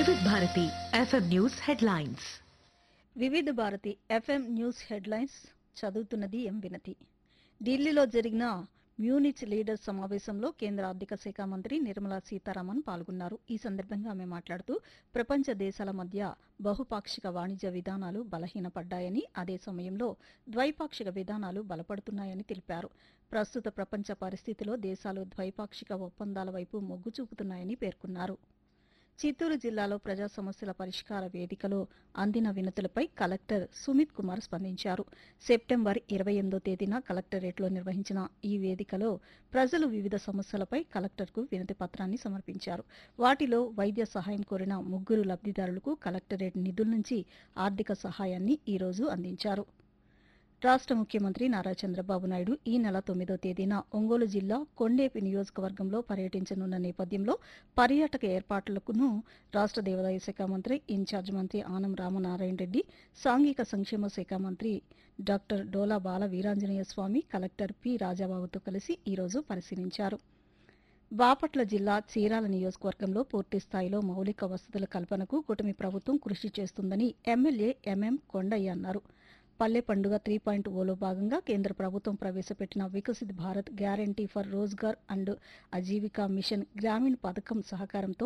వివిధ Bharati FM news headlines వివిధ Bharati FM news headlines చదువుతున్నది ఎం వినతి ఢిల్లీలో జరిగిన మ్యూనిచ్ లీడర్స్ సమావేశంలో కేంద్ర ఆర్థిక శాఖ మంత్రి నిర్మలా సీతారామన్ పాల్గొన్నారు ఈ సందర్భంగా ఆమె మాట్లాడుతూ ప్రపంచ దేశాల మధ్య బహుపాక్షిక వాణిజ్య విధానాలు బలహీనపడ్డాయని అదే సమయంలో ద్వైపాక్షిక విధానాలు బలపడుతున్నాయని తెలిపారు ప్రస్తుత ప్రపంచ పరిస్థితిలో దేశాలు ద్వైపాక్షిక ఒప్పందాల వైపు మొగ్గు చూపుతున్నాయని పేర్కొన్నారు చిత్తూరు జిల్లాలో ప్రజా సమస్యల పరిష్కార వేదికలో అందిన వినతులపై కలెక్టర్ సుమిత్ కుమార్ స్పందించారు సెప్టెంబర్ ఇరవై ఎనిమిదో తేదీన కలెక్టరేట్లో నిర్వహించిన ఈ వేదికలో ప్రజలు వివిధ సమస్యలపై కలెక్టర్కు వినతి పత్రాన్ని సమర్పించారు వాటిలో వైద్య సహాయం కోరిన ముగ్గురు లబ్దిదారులకు కలెక్టరేట్ నిధుల నుంచి ఆర్థిక సహాయాన్ని ఈ రోజు అందించారు రాష్ట్ర ముఖ్యమంత్రి నారా చంద్రబాబు నాయుడు ఈ నెల తొమ్మిదో తేదీన ఒంగోలు జిల్లా కొండేపి నియోజకవర్గంలో పర్యటించనున్న నేపథ్యంలో పర్యాటక ఏర్పాట్లకును రాష్ట్ర దేవాదాయ శాఖ మంత్రి ఇన్ఛార్జ్ మంత్రి ఆనం రామనారాయణ రెడ్డి సాంఘిక సంక్షేమ శాఖ మంత్రి doctor Dola Bala Veeranjaneya Swamy collector P రాజాబాబుతో కలిసి ఈరోజు పరిశీలించారు బాపట్ల జిల్లా చీరాల నియోజకవర్గంలో పూర్తి స్థాయిలో మౌలిక వసతుల కల్పనకు కూటమి ప్రభుత్వం కృషి చేస్తుందని ఎమ్మెల్యే ఎంఎం కొండయ్య అన్నారు పల్లె పండుగ త్రీ పాయింట్ ఓలో భాగంగా కేంద్ర ప్రభుత్వం ప్రవేశపెట్టిన Viksit Bharat guarantee for Rozgar and Ajeevika mission Grameen పథకం సహకారంతో